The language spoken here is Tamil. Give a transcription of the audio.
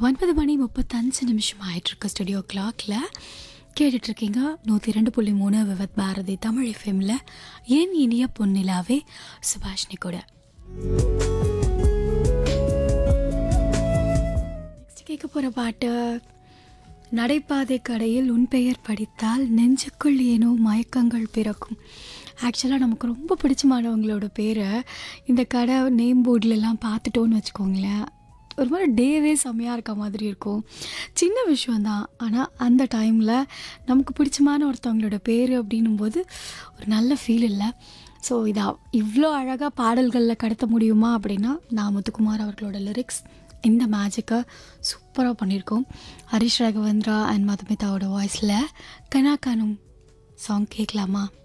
ஒன்பது மணி முப்பத்தஞ்சு நிமிஷம் ஆயிட்டிருக்கு ஸ்டுடியோ கிளாக்ல கேட்டுட்ருக்கீங்க நூற்றி ரெண்டு புள்ளி மூணு விவத் பாரதி தமிழ் எஃப்எம்ல ஏன் இனிய பொன்னிலாவே சுபாஷினி கூட நெக்ஸ்ட் கேட்க போகிற பாட்டு நடைபாதை கடையில் உன் பெயர் படித்தால் நெஞ்சுக்குள் ஏனோ மயக்கங்கள் பிறக்கும் ஆக்சுவலாக நமக்கு ரொம்ப பிடிச்சமானவங்களோட பேரை இந்த கடை நேம் போர்ட்லலாம் பார்த்துட்டோன்னு வச்சுக்கோங்களேன் ஒரு மாதிரி டேவே செம்மையாக இருக்க மாதிரி இருக்கும் சின்ன விஷயந்தான் ஆனால் அந்த டைமில் நமக்கு பிடிச்சமான ஒருத்தவங்களோட பேர் அப்படின்னும்போது ஒரு நல்ல ஃபீல் இல்லை ஸோ இதா இவ்வளோ அழகாக பாடல்களில் கடத்த முடியுமா அப்படின்னா நான் முத்துக்குமார் அவர்களோட லிரிக்ஸ் இந்த மேஜிக்கை சூப்பராக பண்ணியிருக்கோம் ஹரிஷ் ராகவேந்திரா அண்ட் மதுமிதாவோட வாய்ஸில் கனா கானும் சாங் கேட்கலாமா